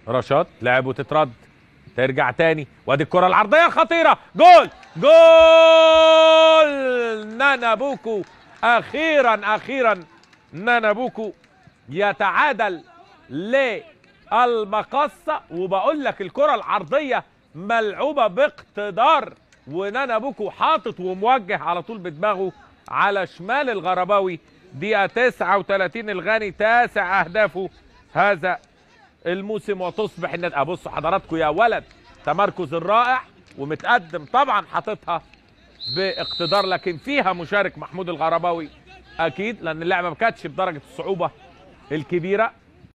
رشاد لعب وتترد ترجع تاني وادي الكرة العرضية الخطيرة جول جول نانا بوكو أخيرا أخيرا نانا بوكو يتعادل للمقصة وبقول لك الكرة العرضية ملعوبة باقتدار ونانا بوكو حاطط وموجه على طول بدماغه على شمال الغرباوي دقيقة 39 الغاني تاسع أهدافه هذا الموسم وتصبح النادي ابصوا حضراتكم يا ولد تمركز الرائع ومتقدم طبعا حاططها باقتدار لكن فيها مشارك محمود الغرباوي اكيد لان اللعبه ما كانتش بدرجه الصعوبه الكبيره